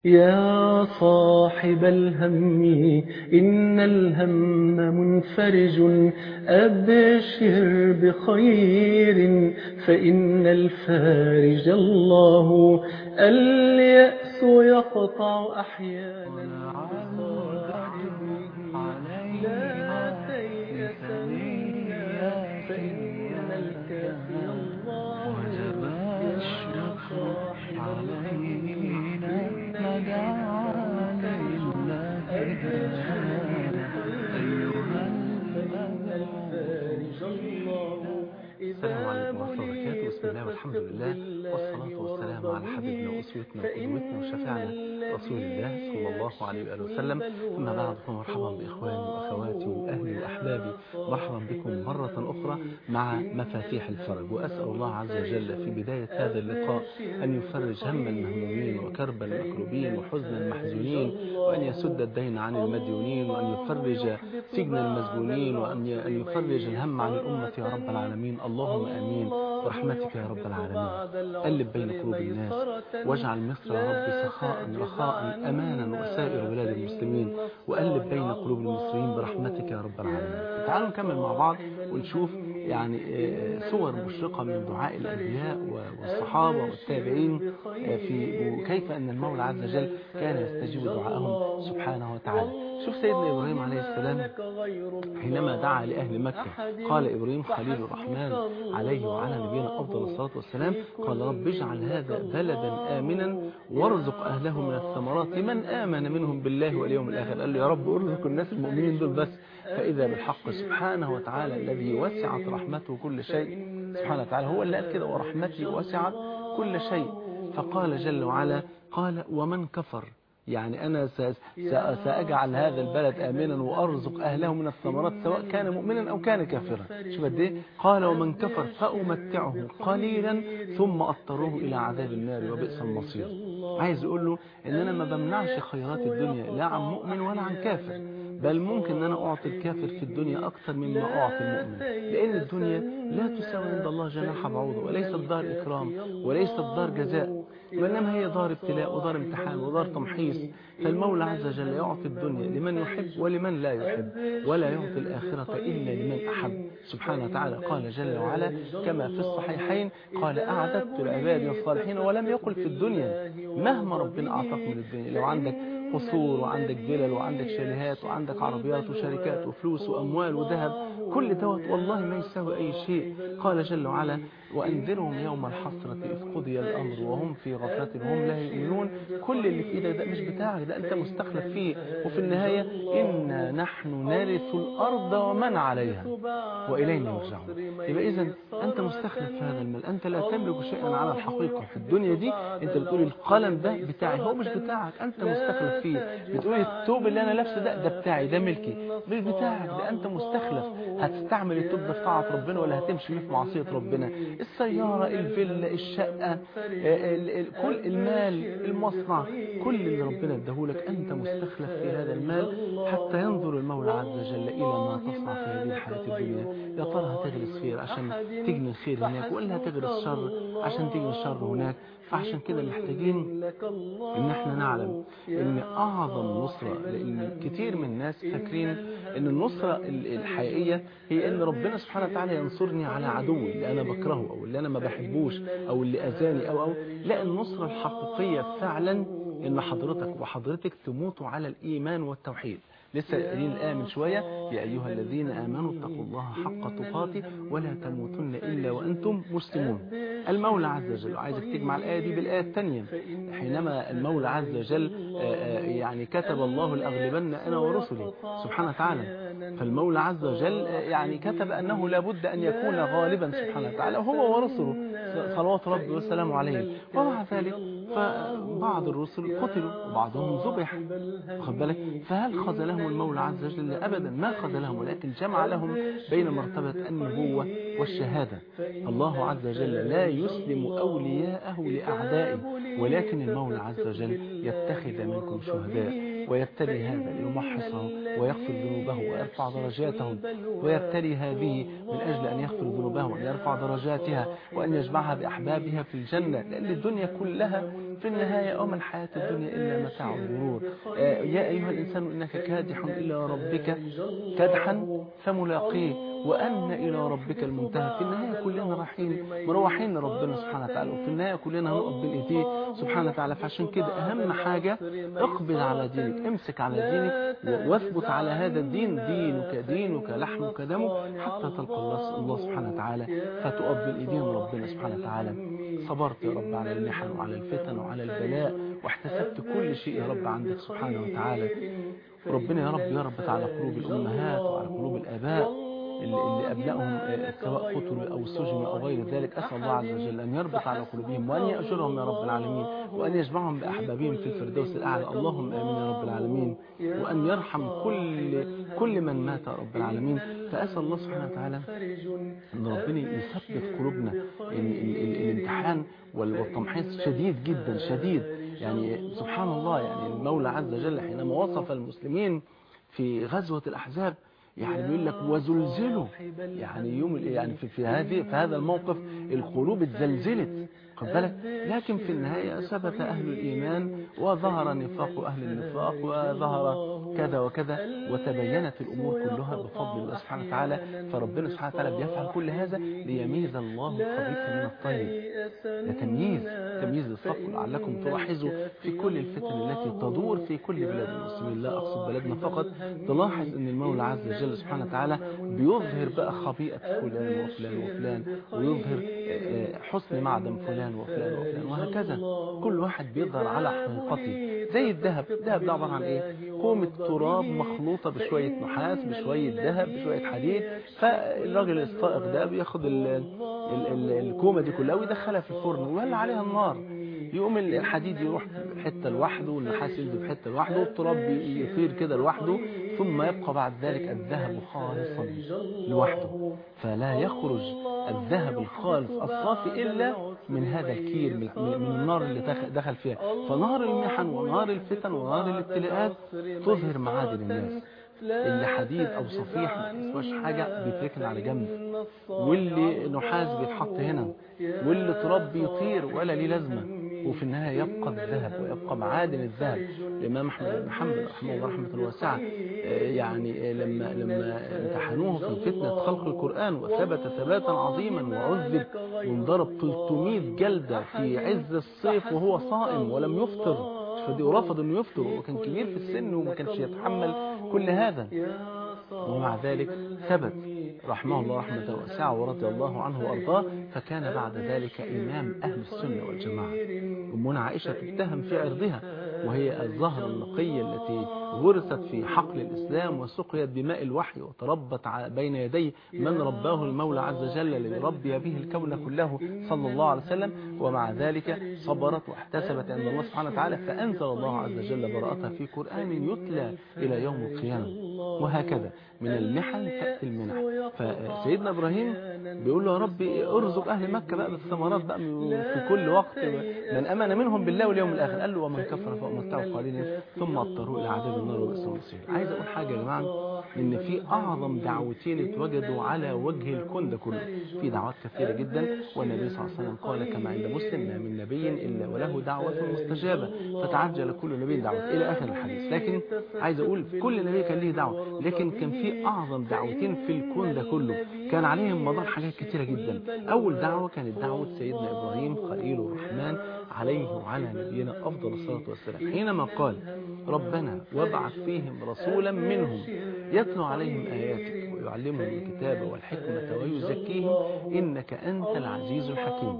يا صاحب الهم إن الهم منفرج أبشر بخير فإن الفارج الله اليأس يقطع أحيانا لا تيأس منا فإن الكافي الله يا صاحب الهم السلام عليكم ورحمة الله وبركاته بسم الله والحمد لله والصلاة والسلام على حبيبنا وأسوتنا وقدوتنا وشفيعنا رسول الله صلى الله عليه وآله وسلم أما بعد فمرحبا بإخواني وأخواتي وأهلي وأحبابي مرحبا بكم مرة أخرى مع مفاتيح الفرج وأسأل الله عز وجل في بداية هذا اللقاء أن يفرج هم المهمومين وكرب المكروبين وحزن المحزونين وأن يسد الدين عن المديونين وأن يفرج سجن المسجونين وأن يفرج الهم عن الأمة يا رب العالمين اللهم امين برحمتك يا رب العالمين قلب بين قلوب الناس واجعل مصر يا رب سخاء رخاء امانا وسائر بلاد المسلمين وقلب بين قلوب المصريين برحمتك يا رب العالمين تعالوا نكمل مع بعض ونشوف يعني صور مشرقة من دعاء الأنبياء والصحابة والتابعين في وكيف أن المولى عز وجل كان يستجيب دعاءهم سبحانه وتعالى شوف سيدنا إبراهيم عليه السلام حينما دعا لأهل مكة قال إبراهيم خليل الرحمن عليه وعلى نبينا أفضل الصلاة والسلام قال رب اجعل هذا بلدا آمنا وارزق أهله من الثمرات من آمن منهم بالله واليوم الآخر قال له يا رب ارزق الناس المؤمنين دول بس فإذا بالحق سبحانه وتعالى الذي وسعت رحمته كل شيء سبحانه وتعالى هو اللي قال كده ورحمتي وسعت كل شيء فقال جل وعلا قال ومن كفر يعني أنا سأجعل هذا البلد آمنا وأرزق أهله من الثمرات سواء كان مؤمنا أو كان كافرا شوف قد ايه قال ومن كفر فأمتعه قليلا ثم أضطره إلى عذاب النار وبئس المصير عايز يقول له إن أنا ما بمنعش خيرات الدنيا لا عن مؤمن ولا عن كافر بل ممكن ان انا اعطي الكافر في الدنيا اكثر مما اعطي المؤمن لان الدنيا لا تساوي عند الله جناح بعوضه وليست دار اكرام وليست دار جزاء وانما هي دار ابتلاء ودار امتحان ودار تمحيص فالمولى عز وجل يعطي الدنيا لمن يحب ولمن لا يحب ولا يعطي الاخره الا لمن احب سبحانه وتعالى قال جل وعلا كما في الصحيحين قال اعددت لعبادي الصالحين ولم يقل في الدنيا مهما ربنا اعطاك من الدنيا لو عندك قصور وعندك فلل وعندك شاليهات وعندك عربيات وشركات وفلوس وأموال وذهب كل دوت والله ما يساوي أي شيء قال جل وعلا وأنذرهم يوم الحسرة إذ قضي الأمر وهم في غفلة وهم لا يؤمنون كل اللي في إيدك ده مش بتاعك ده أنت مستخلف فيه وفي النهاية إنا نحن نرث الأرض ومن عليها وإلينا يرجعون يبقى إذا أنت مستخلف في هذا المال أنت لا تملك شيئا على الحقيقة في الدنيا دي أنت بتقول القلم ده بتاعي هو مش بتاعك أنت مستخلف فيه بتقول الثوب اللي أنا لابسه ده ده بتاعي ده ملكي مش بتاعك ده أنت مستخلف هتستعمل الثوب ده في طاعة ربنا ولا هتمشي في معصية ربنا السيارة الفيلا الشقة كل المال المصنع كل اللي ربنا اداهولك أنت مستخلف في هذا المال حتى ينظر المولى عز وجل إلى ما تصنع في هذه الحياة الدنيا يا ترى هتغرس خير عشان تجني الخير هناك ولا هتغرس شر عشان تجني الشر هناك فعشان كده محتاجين ان احنا نعلم ان اعظم نصرة لان كتير من الناس فاكرين ان النصرة الحقيقية هي ان ربنا سبحانه وتعالى ينصرني على عدوي اللي انا بكرهه او اللي انا ما بحبوش او اللي اذاني او او لا النصرة الحقيقية فعلا ان حضرتك وحضرتك تموتوا على الايمان والتوحيد لسه قايلين الآية من شوية يا أيها الذين آمنوا اتقوا الله حق تقاته ولا تموتن إلا وأنتم مسلمون المولى عز وجل عايزك تجمع الآية دي بالآية الثانية حينما المولى عز وجل يعني كتب الله الأغلبن أنا ورسلي سبحانه وتعالى فالمولى عز وجل يعني كتب أنه لابد أن يكون غالبا سبحانه وتعالى هو ورسله صلوات ربي والسلام عليهم ومع ذلك فبعض الرسل قتلوا وبعضهم ذبح خد بالك فهل خذلهم المولى عز وجل أبدا ما خذلهم ولكن جمع لهم بين مرتبة النبوة والشهادة الله عز وجل لا يسلم أولياءه لأعدائه ولكن المولى عز وجل يتخذ منكم شهداء ويبتلي هذا ليمحصه ويغفر ذنوبه ويرفع درجاتهم ويبتلي هذه من أجل أن يغفر ذنوبه وأن يرفع درجاتها وأن يجمعها بأحبابها في الجنة لأن الدنيا كلها في النهاية وما الحياة الدنيا إلا متاع الغرور آه، يا أيها الإنسان إنك كادح إلى ربك كدحا فملاقيه وأن إلى ربك المنتهى في النهاية كلنا رايحين مروحين لربنا سبحانه وتعالى وفي النهاية كلنا هنقف بين إيديه سبحانه وتعالى فعشان كده أهم حاجة اقبل على دينك امسك على دينك و- واثبت على هذا الدين دينك دينك لحمك دمك حتى تلقى الله الله سبحانه وتعالى فتقف بين إيدين ربنا سبحانه وتعالى صبرت يا رب على المحن وعلى الفتن وعلى البلاء واحتسبت كل شيء يا رب عندك سبحانه وتعالى ربنا يا رب يربط على قلوب الأمهات وعلى قلوب الآباء اللي اللي أبنائهم آه، سواء قتلوا أو سجنوا أو غير ذلك أسأل الله عز وجل أن يربط على قلوبهم وأن يأجرهم يا رب العالمين وأن يجمعهم بأحبابهم في الفردوس الأعلى اللهم آمين يا رب العالمين وأن يرحم كل كل من مات يا رب العالمين فأسأل الله سبحانه وتعالى أن ربنا يثبت قلوبنا ال- ال- ال- الامتحان وال- والتمحيص شديد جدا شديد يعني سبحان الله يعني المولى عز وجل حينما وصف المسلمين في غزوة الأحزاب يعني بيقول لك وزلزلوا يعني يوم يعني في, في هذه في هذا الموقف القلوب اتزلزلت خد بالك لكن في النهاية ثبت أهل الإيمان وظهر نفاق أهل النفاق وظهر كذا وكذا وتبينت الأمور كلها بفضل الله سبحانه وتعالى فربنا سبحانه وتعالى بيفعل كل هذا ليميز الله الخبيث من الطيب ده تمييز تمييز الصف لعلكم تلاحظوا في كل الفتن التي تدور في كل بلاد المسلمين لا أقصد بلدنا فقط تلاحظ أن المولى عز وجل سبحانه وتعالى بيظهر بقى خبيئة فلان وفلان وفلان ويظهر آه، حسن معدن فلان وفلان وفلان وهكذا كل واحد بيظهر على حقيقته زي الذهب الذهب ده عبارة عن ايه كومة تراب مخلوطة بشوية نحاس بشوية ذهب بشوية حديد فالراجل السائق ده بياخد ال- ال- ال- الكومة دي كلها ويدخلها في الفرن ويولع عليها النار يقوم الحديد يروح في حته لوحده والنحاس ينزل في حته لوحده والتراب يطير كده لوحده ثم يبقى بعد ذلك الذهب خالصا لوحده فلا يخرج الذهب الخالص الصافي الا من هذا الكير من من النار اللي دخل- دخل فيها فنار المحن ونار الفتن ونار الابتلاءات تظهر معادن الناس اللي حديد او صفيح ما يسواش حاجه بيتركن على جنب واللي نحاس بيتحط هنا واللي تراب بيطير ولا ليه لازمه وفي النهايه يبقى الذهب ويبقى معادن الذهب الامام احمد بن حنبل رحمه الله رحمه واسعه آه، يعني آه، لما لما امتحنوه في فتنه خلق القران وثبت ثباتا عظيما وعذب وانضرب 300 جلده في عز الصيف وهو صائم ولم يفطر فدي ورفض انه يفطر وكان كبير في السن وما كانش يتحمل كل هذا ومع ذلك ثبت رحمه الله رحمة واسعة ورضي الله عنه وأرضاه فكان بعد ذلك إمام أهل السنة والجماعة أمنا عائشة تتهم في عرضها وهي الزهرة النقية التي ورثت في حقل الإسلام وسقيت بماء الوحي وتربت ع- بين يدي من رباه المولى عز وجل ليربي به الكون كله صلى الله عليه وسلم ومع ذلك صبرت واحتسبت عند الله سبحانه وتعالى فأنزل الله عز وجل براءتها في قرآن يتلى إلى يوم القيامة وهكذا من المحن تأتي المنح فسيدنا إبراهيم بيقول له يا ربي ارزق أهل مكة بقى بالثمرات بقى من- في كل وقت من أمن منهم بالله واليوم الآخر قال له ومن كفر فأمتعه قليلا ثم اضطروا إلى عذاب النار وبئس المصير عايز أقول حاجة يا جماعة إن في أعظم دعوتين اتوجدوا على وجه الكون ده كله في دعوات كثيرة جدا والنبي صلى الله عليه وسلم قال كما عند مسلم ما من نبي إلا وله دعوة مستجابة فتعجل كل نبي دعوة إلى آخر الحديث لكن عايز أقول كل نبي كان ليه دعوة لكن كان في أعظم دعوتين في الكون ده كله كان عليهم مدار حاجات كثيرة جدا أول دعوة كانت دعوة سيدنا إبراهيم خليل الرحمن عليه وعلى نبينا أفضل الصلاة والسلام حينما قال ربنا وابعث فيهم رسولا منهم يتلو عليهم آياتك ويعلمهم الكتاب والحكمة ويزكيهم إنك أنت العزيز الحكيم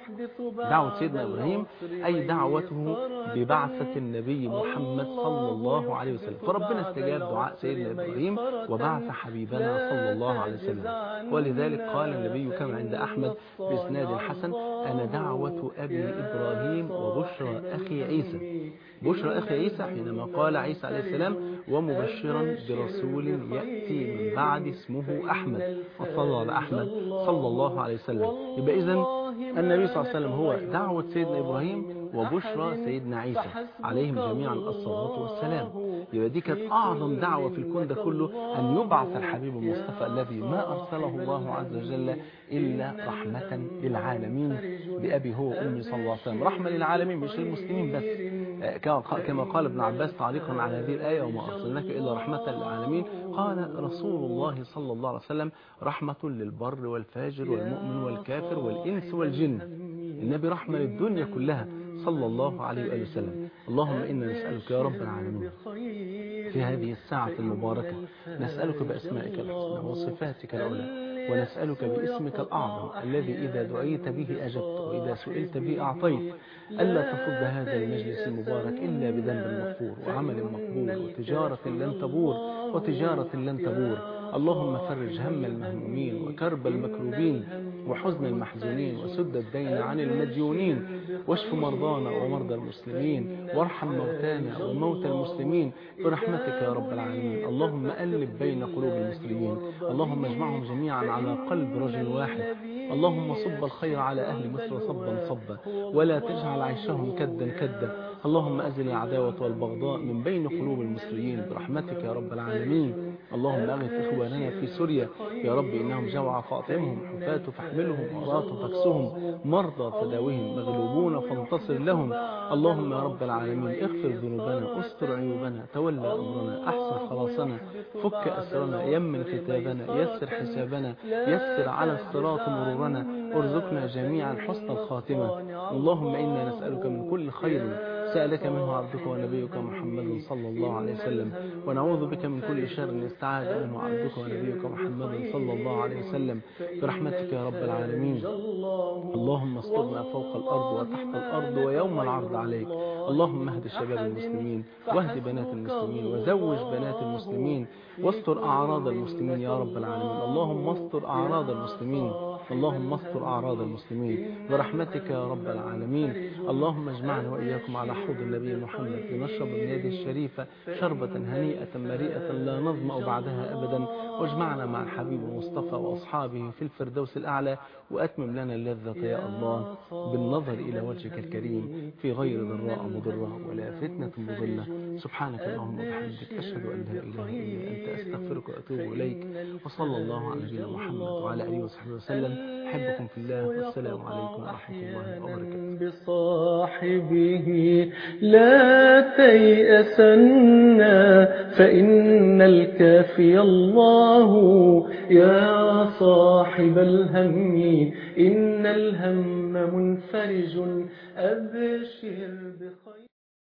دعوة سيدنا إبراهيم أي دعوته ببعثة النبي محمد صلى الله عليه وسلم فربنا استجاب دعاء سيدنا إبراهيم وبعث حبيبنا صلى الله عليه وسلم ولذلك قال النبي كما عند أحمد بإسناد حسن أنا دعوة أبي إبراهيم وبشرى أخي عيسى بشرى أخي عيسى حينما قال عيسى عليه السلام ومبشرا برسول يأتي من بعد اسمه أحمد وصلى على أحمد صلى الله عليه وسلم يبقى إذن النبي صلى الله عليه وسلم هو دعوة سيدنا إبراهيم وبشرى سيدنا عيسى عليهم جميعا الصلاة والسلام يبقى دي كانت أعظم دعوة في الكون ده كله أن يبعث الحبيب المصطفى الذي ما أرسله الله عز وجل إلا رحمة للعالمين بأبي هو وأمي صلى الله عليه وسلم رحمة للعالمين مش للمسلمين بس كما قال ابن عباس تعليقا على هذه الآية وما أرسلناك إلا رحمة للعالمين قال رسول الله صلى الله عليه وسلم رحمة للبر والفاجر والمؤمن والكافر والإنس والجن النبي رحمة للدنيا كلها صلى الله عليه وآله وسلم اللهم إنا نسألك يا رب العالمين في هذه الساعة المباركة نسألك بأسمائك الحسنى وصفاتك العلى ونسألك باسمك الأعظم الذي إذا دعيت به أجبت وإذا سئلت به أعطيت ألا تفض هذا المجلس المبارك إلا بذنب مغفور وعمل مقبول وتجارة لن تبور وتجارة لن تبور اللهم فرج هم المهمومين وكرب المكروبين وحزن المحزونين وسد الدين عن المديونين واشف مرضانا ومرضى المسلمين وارحم موتانا وموتى المسلمين برحمتك يا رب العالمين اللهم ألف بين قلوب المسلمين اللهم اجمعهم جميعا على قلب رجل واحد اللهم صب الخير على أهل مصر صبا صبا ولا تجعل عيشهم كدا كدا اللهم أزل العداوة والبغضاء من بين قلوب المصريين برحمتك يا رب العالمين اللهم أغث إخواننا في سوريا يا رب إنهم جوع فاطمهم حفاة فاحملهم عراة فاكسهم مرضى فداوهم مغلوبون فانتصر لهم اللهم يا رب العالمين اغفر ذنوبنا استر عيوبنا تولى أمرنا أحسن خلاصنا فك أسرنا يمن كتابنا يسر حسابنا يسر على الصراط مرورنا ارزقنا جميعا حسن الخاتمة اللهم إنا نسألك من كل خير سألك منه عبدك ونبيك محمد صلى الله عليه وسلم ونعوذ بك من كل شر استعاذ منه عبدك ونبيك محمد صلى الله عليه وسلم برحمتك يا رب العالمين اللهم استرنا فوق الأرض وتحت الأرض ويوم العرض عليك اللهم اهد شباب المسلمين واهد بنات المسلمين وزوج بنات المسلمين واستر أعراض المسلمين يا رب العالمين اللهم استر أعراض المسلمين اللهم استر أعراض المسلمين برحمتك يا رب العالمين اللهم اجمعنا وإياكم على حوض النبي محمد لنشرب من يده الشريفة شربة هنيئة مريئة لا نظمأ بعدها أبدا واجمعنا مع الحبيب المصطفى وأصحابه في الفردوس الأعلى وأتمم لنا اللذة يا الله بالنظر إلى وجهك الكريم في غير ضراء مضرة ولا فتنة مضلة سبحانك اللهم وبحمدك أشهد أن لا إله إلا أنت أستغفرك وأتوب إليك وصلى الله على نبينا محمد وعلى آله وصحبه وسلم أحبكم في الله والسلام عليكم ورحمة الله وبركاته بصاحبه لا تيأسنا فإن الكافي الله يا صاحب الهم إن الهم منفرج أبشر بخير